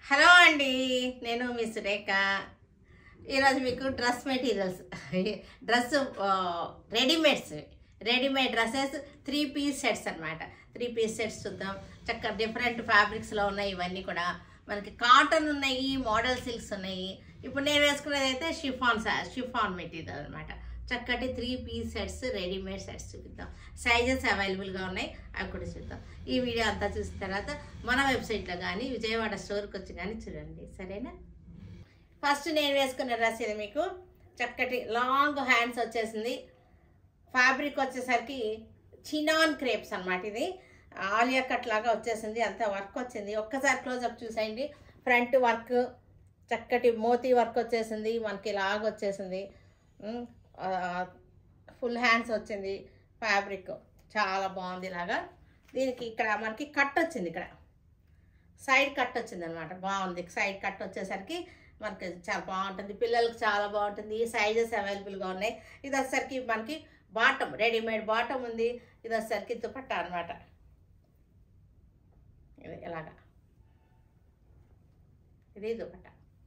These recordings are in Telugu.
హలో అండి నేను మీ సురేఖ ఈరోజు మీకు dress materials dress readymades readymade dresses three piece sets అన్నమాట త్రీ పీస్ సెట్స్ చూద్దాం చక్కగా డిఫరెంట్ ఫ్యాబ్రిక్స్లో ఉన్నాయి ఇవన్నీ కూడా మనకి కాటన్ ఉన్నాయి మోడల్ సిల్క్స్ ఉన్నాయి ఇప్పుడు నేను వేసుకునేది అయితే షిఫాన్ షిఫాన్ మెటీరియల్ అనమాట చక్కటి three piece sets readymade sets చూపిద్దాం సైజెస్ అవైలబుల్గా ఉన్నాయి అవి కూడా చూద్దాం ఈ వీడియో అంతా చూసిన తర్వాత మన వెబ్సైట్లో కానీ విజయవాడ స్టోర్కి వచ్చి కానీ చూడండి సరేనా ఫస్ట్ నేను వేసుకున్న డ్రెస్ ఇది మీకు చక్కటి లాంగ్ హ్యాండ్స్ వచ్చేసింది ఫ్యాబ్రిక్ వచ్చేసరికి చినాన్ క్రేప్స్ అన్నమాట ఇది ఆలియా కట్ లాగా వచ్చేసింది అంత వర్క్ వచ్చింది ఒక్కసారి క్లోజప్ చూసేయండి ఫ్రంట్ వర్క్ చక్కటి మోతీ వర్క్ వచ్చేసింది మనకి లాగ్ వచ్చేసింది ఫుల్ హ్యాండ్స్ వచ్చింది ఫ్యాబ్రిక్ చాలా బాగుంది ఇలాగా దీనికి ఇక్కడ మనకి కట్ వచ్చింది ఇక్కడ సైడ్ కట్ వచ్చింది అనమాట బాగుంది సైడ్ కట్ వచ్చేసరికి మనకి చాలా బాగుంటుంది పిల్లలకి చాలా బాగుంటుంది ఈ సైజెస్ అవైలబుల్గా ఉన్నాయి ఇది వచ్చేసరికి మనకి బాటమ్ రెడీమేడ్ బాటమ్ ఉంది ఇది వచ్చేసరికి దుపట్టా అనమాట ఇది ఇలాగా ఇది దుపట్టా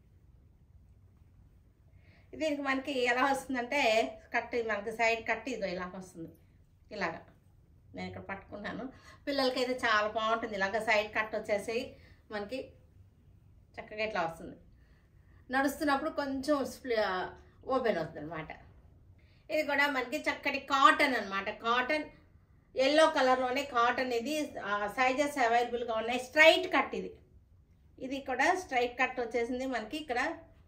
దీనికి మనకి ఎలా వస్తుందంటే కట్ మనకి సైడ్ కట్ ఇదో ఇలాగ వస్తుంది ఇలాగా నేను ఇక్కడ పట్టుకున్నాను పిల్లలకి అయితే చాలా బాగుంటుంది ఇలాగ సైడ్ కట్ వచ్చేసి మనకి చక్కగా ఇట్లా వస్తుంది నడుస్తున్నప్పుడు కొంచెం ఓపెన్ అవుతుంది అనమాట ఇది కూడా మనకి చక్కటి కాటన్ అనమాట కాటన్ ఎల్లో కలర్లోనే కాటన్ ఇది సైజెస్ అవైలబుల్గా ఉన్నాయి స్ట్రైట్ కట్ ఇది ఇది కూడా స్ట్రైట్ కట్ వచ్చేసింది మనకి ఇక్కడ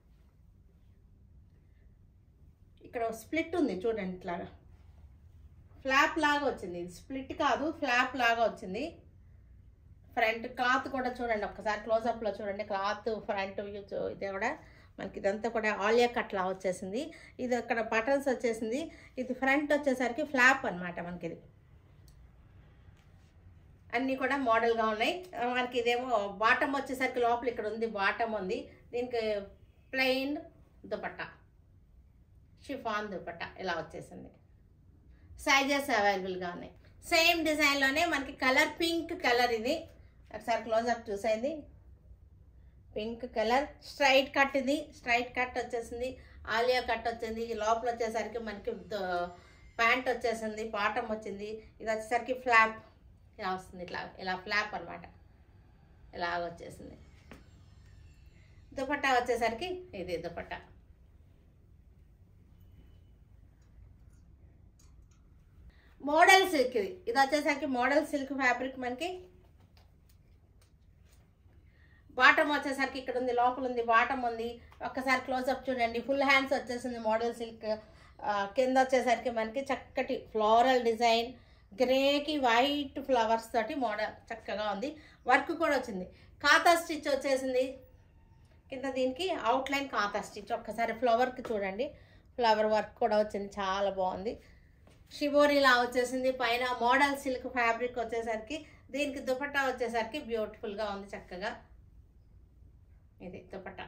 ఇక్కడ స్ప్లిట్ ఉంది చూడండి ఇట్లాగా ఫ్లాప్ లాగా వచ్చింది ఇది స్ప్లిట్ కాదు ఫ్లాప్ లాగా వచ్చింది ఫ్రంట్ క్లాత్ కూడా చూడండి ఒక్కసారి క్లోజప్లో చూడండి క్లాత్ ఫ్రంట్ వ్యూ ఇది కూడా మనకి ఇదంతా కూడా ఆలియా కట్ లా వచ్చేసింది ఇది అక్కడ బటన్స్ వచ్చేసింది ఇది ఫ్రంట్ వచ్చేసరికి ఫ్లాప్ అనమాట మనకి ఇది అన్నీ కూడా మోడల్గా ఉన్నాయి మనకి ఇదేమో బాటమ్ వచ్చేసరికి లోపల ఇక్కడ ఉంది బాటమ్ ఉంది దీనికి ప్లెయిన్ దుపట్టా షిఫాన్ దుపట్టా ఇలా వచ్చేసింది సైజెస్ అవైలబుల్గా ఉన్నాయి సేమ్ డిజైన్లోనే మనకి కలర్ పింక్ కలర్ ఇది ఒకసారి క్లోజ్అప్ చూసేది పింక్ కలర్ స్ట్రైట్ కట్ ఇది స్ట్రైట్ కట్ వచ్చేసింది ఆలియా కట్ వచ్చింది ఈ లోపల వచ్చేసరికి మనకి ప్యాంట్ వచ్చేసింది బాటమ్ వచ్చింది ఇది వచ్చేసరికి ఫ్లాప్ ఇలా వస్తుంది ఇట్లా ఇలా ఫ్లాప్ అనమాట ఇలా వచ్చేసింది దుపట్టా వచ్చేసరికి ఇది దుపట్టా మోడల్ సిల్క్ ఇది ఇది వచ్చేసరికి మోడల్ సిల్క్ ఫ్యాబ్రిక్ మనకి బాటమ్ వచ్చేసరికి ఇక్కడ ఉంది లోపల ఉంది బాటమ్ ఉంది ఒక్కసారి క్లోజ్అప్ చూడండి ఫుల్ హ్యాండ్స్ వచ్చేసింది మోడల్ సిల్క్ కింద వచ్చేసరికి మనకి చక్కటి ఫ్లోరల్ డిజైన్ గ్రేకి వైట్ ఫ్లవర్స్ తోటి మోడల్ చక్కగా ఉంది వర్క్ కూడా వచ్చింది ఖాతా స్టిచ్ వచ్చేసింది కింద దీనికి అవుట్లైన్ ఖాతా స్టిచ్ ఒక్కసారి ఫ్లవర్కి చూడండి ఫ్లవర్ వర్క్ కూడా వచ్చింది చాలా బాగుంది షిబోరిలా వచ్చేసింది పైన మోడల్ సిల్క్ ఫ్యాబ్రిక్ వచ్చేసరికి దీనికి దుపట్టా వచ్చేసరికి బ్యూటిఫుల్గా ఉంది చక్కగా ఇది దుపట్టా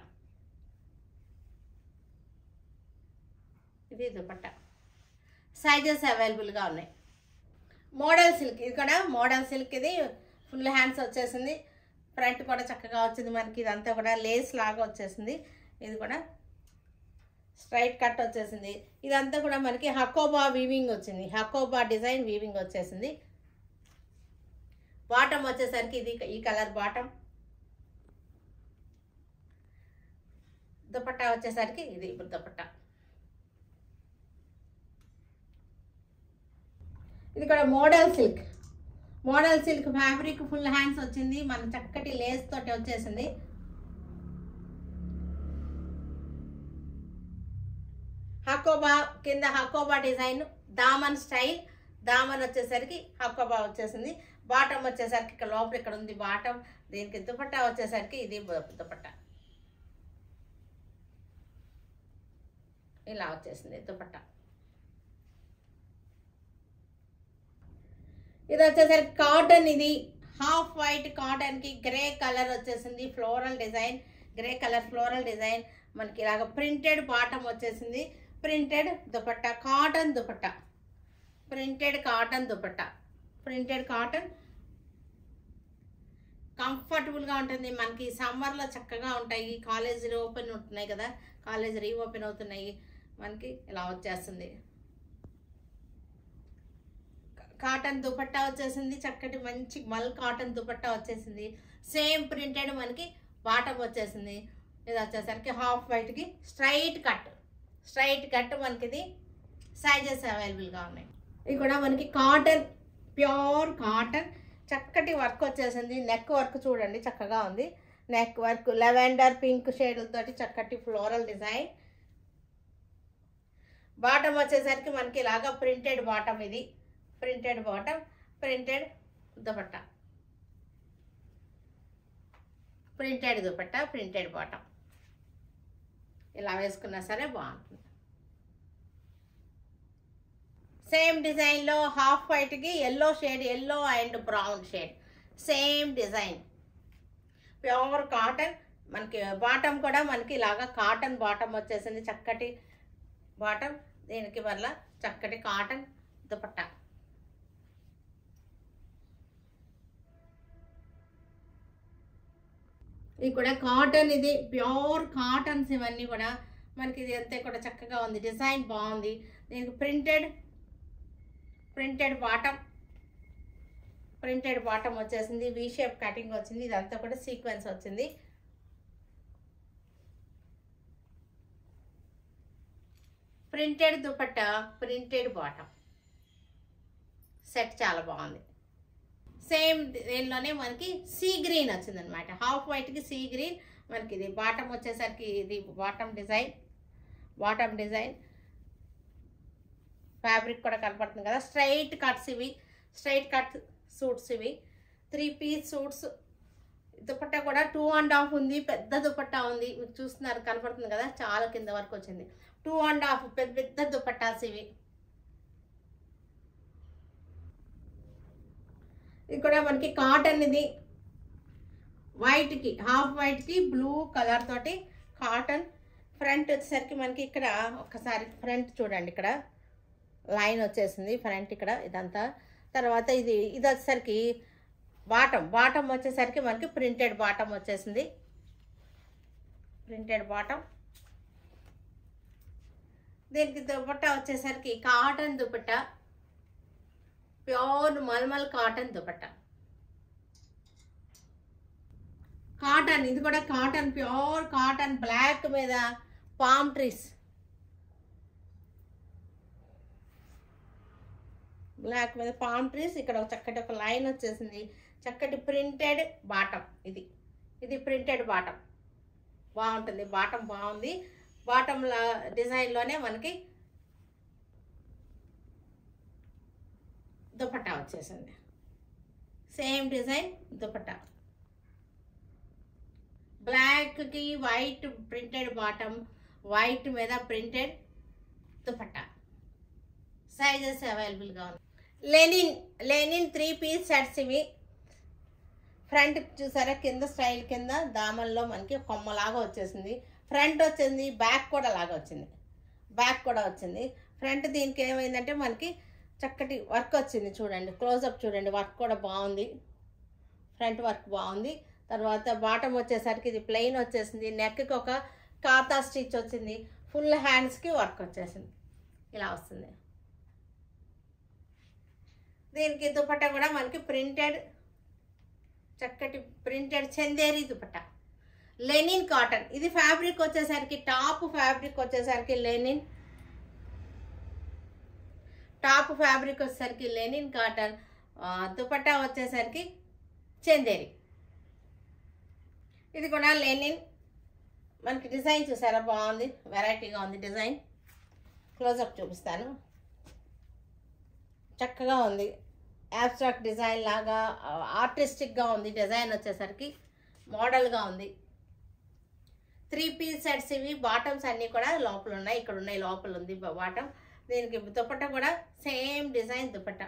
ఇది దుపట్టా సైజెస్ అవైలబుల్గా ఉన్నాయి మోడల్ సిల్క్ ఇది కూడా మోడల్ సిల్క్ ఇది ఫుల్ హ్యాండ్స్ వచ్చేసింది ఫ్రంట్ కూడా చక్కగా వచ్చింది మనకి ఇదంతా కూడా లేస్ లాగా వచ్చేసింది ఇది కూడా స్ట్రైట్ కట్ వచ్చేసింది ఇదంతా కూడా మనకి హకోబా వీవింగ్ వచ్చింది హకోబా డిజైన్ వీవింగ్ వచ్చేసింది బాటమ్ వచ్చేసరికి ఇది ఈ కలర్ బాటమ్ దుపట్టా వచ్చేసరికి ఇది ఇప్పుడు దుపట్టా ఇది కూడా model silk model silk fabric full hands వచ్చింది మన చక్కటి లేస్ తోటి వచ్చేసింది హకోబా కింద హకోబా డిజైన్ దామన్ స్టైల్ దామన్ వచ్చేసరికి హకోబా వచ్చేసింది బాటమ్ వచ్చేసరికి ఇక్కడ లోపల ఇక్కడ ఉంది బాటమ్ దీనికి దుపట్టా వచ్చేసరికి ఇది దుపట్టా ఇలా వచ్చేసింది దుపట్టా ఇది వచ్చేసరికి కాటన్ ఇది హాఫ్ వైట్ కాటన్కి గ్రే కలర్ వచ్చేసింది floral design grey colour floral design మనకి ఇలాగ ప్రింటెడ్ బాటమ్ వచ్చేసింది printed dupatta cotton dupatta printed cotton dupatta printed cotton కంఫర్టబుల్గా ఉంటుంది మనకి సమ్మర్లో చక్కగా ఉంటాయి కాలేజీలు ఓపెన్ ఉంటున్నాయి కదా కాలేజ్ రీ ఓపెన్ అవుతున్నాయి మనకి ఇలా వచ్చేస్తుంది కాటన్ దుపట్టా వచ్చేసింది చక్కటి మంచి మల్ కాటన్ దుపట్టా వచ్చేసింది సేమ్ ప్రింటెడ్ మనకి బాటమ్ వచ్చేసింది ఇది వచ్చేసరికి హాఫ్ వైట్కి స్ట్రైట్ కట్ స్ట్రైట్ కట్ మనకి ఇది సైజెస్ అవైలబుల్గా ఉన్నాయి ఇది కూడా మనకి కాటన్ ప్యూర్ కాటన్ చక్కటి వర్క్ వచ్చేసింది నెక్ వర్క్ చూడండి చక్కగా ఉంది నెక్ వర్క్ లెవెండర్ పింక్ షేడ్లతోటి చక్కటి ఫ్లోరల్ డిజైన్ బాటమ్ వచ్చేసరికి మనకి ఇలాగా ప్రింటెడ్ బాటమ్ ఇది printed bottom printed dupatta printed dupatta printed bottom ఇలా వేసుకున్నా సరే బాగుంటుంది సేమ్ డిజైన్లో హాఫ్ వైట్కి yellow shade yellow and brown shade same design pure cotton మనకి బాటమ్ కూడా మనకి ఇలాగా కాటన్ బాటమ్ వచ్చేసింది చక్కటి బాటమ్ దీనికి వల్ల చక్కటి కాటన్ దుపట్టా ఇది కూడా కాటన్ ఇది ప్యూర్ కాటన్స్ ఇవన్నీ కూడా మనకి ఇది అంతే కూడా చక్కగా ఉంది డిజైన్ బాగుంది దీనికి printed printed bottom printed bottom వచ్చేసింది వి షేప్ కటింగ్ వచ్చింది ఇదంతా కూడా సీక్వెన్స్ వచ్చింది printed dupatta printed bottom set చాలా బాగుంది సేమ్ దీనిలోనే మనకి సీ గ్రీన్ వచ్చింది అనమాట హాఫ్ వైట్కి సీ గ్రీన్ మనకి ఇది బాటమ్ వచ్చేసరికి ఇది bottom design bottom design fabric కూడా కనపడుతుంది కదా స్ట్రైట్ కట్స్ ఇవి స్ట్రైట్ కట్ సూట్స్ ఇవి త్రీ పీస్ సూట్స్ దుపట్టా కూడా టూ అండ్ హాఫ్ ఉంది పెద్ద దుపట్టా ఉంది మీకు చూస్తున్నారు కనపడుతుంది కదా చాలా కింద వరకు వచ్చింది టూ అండ్ హాఫ్ పెద్ద పెద్ద దుపట్టాస్ ఇవి ఇది కూడా మనకి కాటన్ ఇది వైట్కి హాఫ్ వైట్కి బ్లూ కలర్ తోటి కాటన్ ఫ్రంట్ వచ్చేసరికి మనకి ఇక్కడ ఒక్కసారి ఫ్రంట్ చూడండి ఇక్కడ లైన్ వచ్చేసింది ఫ్రంట్ ఇక్కడ ఇదంతా తర్వాత ఇది ఇది వచ్చేసరికి బాటమ్ బాటమ్ వచ్చేసరికి మనకి ప్రింటెడ్ బాటమ్ వచ్చేసింది ప్రింటెడ్ బాటమ్ దీనికి దుపట్టా వచ్చేసరికి cotton dupatta pure mulmul cotton dupatta cotton ఇది కూడా కాటన్ ప్యూర్ కాటన్ బ్లాక్ మీద పామ్ ట్రీస్ బ్లాక్ మీద పామ్ ట్రీస్ ఇక్కడ ఒక చక్కటి ఒక లైన్ వచ్చేసింది చక్కటి ప్రింటెడ్ బాటం ఇది ఇది ప్రింటెడ్ బాటం బాగుంటుంది బాటం బాగుంది బాటంలో డిజైన్లోనే మనకి దుపట్టా వచ్చేసింది సేమ్ డిజైన్ దుపట్టా బ్లాక్కి వైట్ ప్రింటెడ్ బాటమ్ వైట్ మీద ప్రింటెడ్ దుపట్టా సైజెస్ అవైలబుల్గా ఉంది linen linen three piece sets ఇవి ఫ్రంట్ చూసారా కింద స్టైల్ కింద దామల్లో మనకి కొమ్మలాగా వచ్చేసింది ఫ్రంట్ వచ్చింది బ్యాక్ కూడా లాగా వచ్చింది బ్యాక్ కూడా వచ్చింది ఫ్రంట్ దీనికి ఏమైందంటే మనకి చక్కటి వర్క్ వచ్చింది చూడండి క్లోజప్ చూడండి వర్క్ కూడా బాగుంది ఫ్రంట్ వర్క్ బాగుంది తర్వాత బాటమ్ వచ్చేసరికి ఇది ప్లెయిన్ వచ్చేసింది నెక్కి ఒక కాతా స్టిచ్ వచ్చింది ఫుల్ హ్యాండ్స్కి వర్క్ వచ్చేసింది ఇలా వస్తుంది దీనికి దుపట్టా కూడా మనకి ప్రింటెడ్ చక్కటి printed Chanderi dupatta linen cotton ఇది ఫ్యాబ్రిక్ వచ్చేసరికి టాప్ ఫ్యాబ్రిక్ వచ్చేసరికి లెనిన్ టాప్ ఫ్యాబ్రిక్ వచ్చేసరికి లెనిన్ కాటన్ ఆ, దుపట్టా వచ్చేసరికి చందేరి ఇది కూడా లెనిన్ మనకి డిజైన్ చూసారా బాగుంది వెరైటీగా ఉంది డిజైన్ క్లోజప్ చూపిస్తాను చక్కగా ఉంది యాబ్స్ట్రాక్ట్ డిజైన్ లాగా ఆర్టిస్టిక్గా ఉంది డిజైన్ వచ్చేసరికి మోడల్గా ఉంది త్రీ పీస్ సెట్స్ ఇవి బాటమ్స్ అన్నీ కూడా లోపల ఉన్నాయి ఇక్కడ ఉన్నాయి లోపల ఉంది బాటమ్ దీనికి దుపట్టా కూడా same design dupatta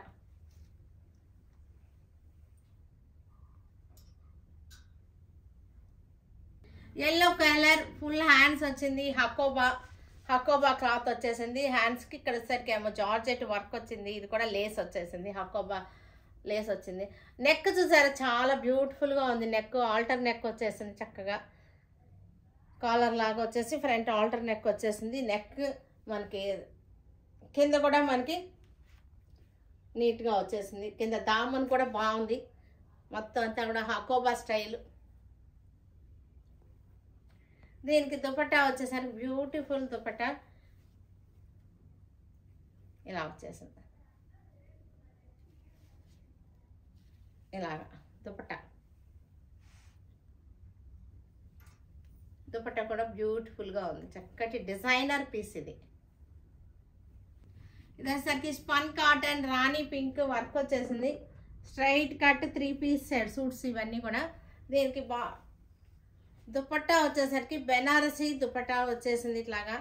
yellow colour full hands వచ్చింది హకోబా హకోబా క్లాత్ వచ్చేసింది హ్యాండ్స్కి ఇక్కడ వచ్చేసరికి ఏమో జార్జెట్ వర్క్ వచ్చింది ఇది కూడా లేస్ వచ్చేసింది హకోబా లేస్ వచ్చింది నెక్ చూసారా చాలా బ్యూటిఫుల్గా ఉంది నెక్ ఆల్టర్ నెక్ వచ్చేసింది చక్కగా కాలర్ లాగా వచ్చేసి ఫ్రంట్ ఆల్టర్ నెక్ వచ్చేసింది నెక్ మనకి కింద కూడా మనకి నీట్గా వచ్చేసింది కింద దామన్ కూడా బాగుంది మొత్తం అంతా కూడా హకోబా స్టైల్ దీనికి దుపట్టా వచ్చేసరికి బ్యూటిఫుల్ దుపట్టా ఇలా వచ్చేసింది ఇలాగా దుపట్టా దుపట్టా కూడా బ్యూటిఫుల్గా ఉంది చక్కటి డిజైనర్ పీస్ ఇది ఇదేసరికి spun cotton rani pink work వచ్చేసింది straight cut three piece set suits ఇవన్నీ కూడా దీనికి బా దుపట్టా వచ్చేసరికి బెనారసి దుపట్టా వచ్చేసింది ఇట్లాగా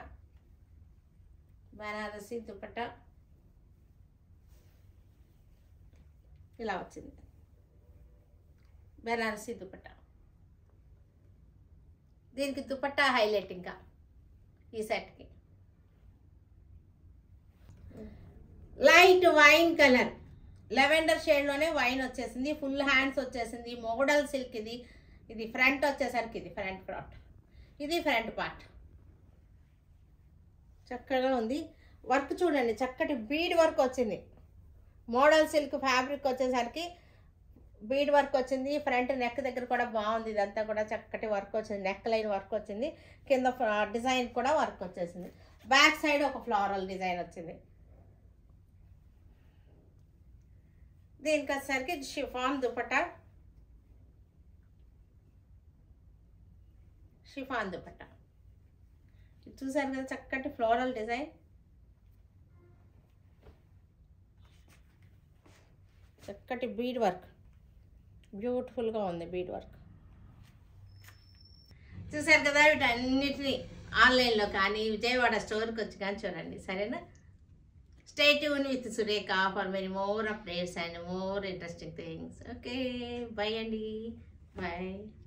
బెనారసి దుపట్టా ఇలా వచ్చింది బెనారసి దుపట్టా దీనికి దుపట్టా హైలైట్ ఇంకా ఈ సెట్కి లైట్ వైన్ కలర్ లెవెండర్ షేడ్లోనే వైన్ వచ్చేసింది ఫుల్ హ్యాండ్స్ వచ్చేసింది మోడల్ సిల్క్ ఇది ఇది ఫ్రంట్ వచ్చేసరికి ఇది ఫ్రంట్ పార్ట్ ఇది ఫ్రంట్ పార్ట్ చక్కగా ఉంది వర్క్ చూడండి చక్కటి బీడ్ వర్క్ వచ్చింది మోడల్ సిల్క్ ఫ్యాబ్రిక్ వచ్చేసరికి బీడ్ వర్క్ వచ్చింది ఫ్రంట్ నెక్ దగ్గర కూడా బాగుంది ఇదంతా కూడా చక్కటి వర్క్ వచ్చింది నెక్ లైన్ వర్క్ వచ్చింది కింద డిజైన్ కూడా వర్క్ వచ్చేసింది బ్యాక్ సైడ్ ఒక ఫ్లోరల్ డిజైన్ వచ్చింది దీనికి వచ్చేసరికి షిఫాన్ దుపట్టా షిఫాన్ దుపట్టా ఇది చూసారు కదా చక్కటి ఫ్లోరల్ డిజైన్ చక్కటి బీడ్ వర్క్ బ్యూటిఫుల్గా ఉంది బీడ్ వర్క్ చూసారు కదా వీటన్నిటిని ఆన్లైన్లో కానీ విజయవాడ స్టోర్కి వచ్చి కానీ చూడండి సరేనా stay tune with Surekha for many more updates and more interesting things okay bye అండి బాయ్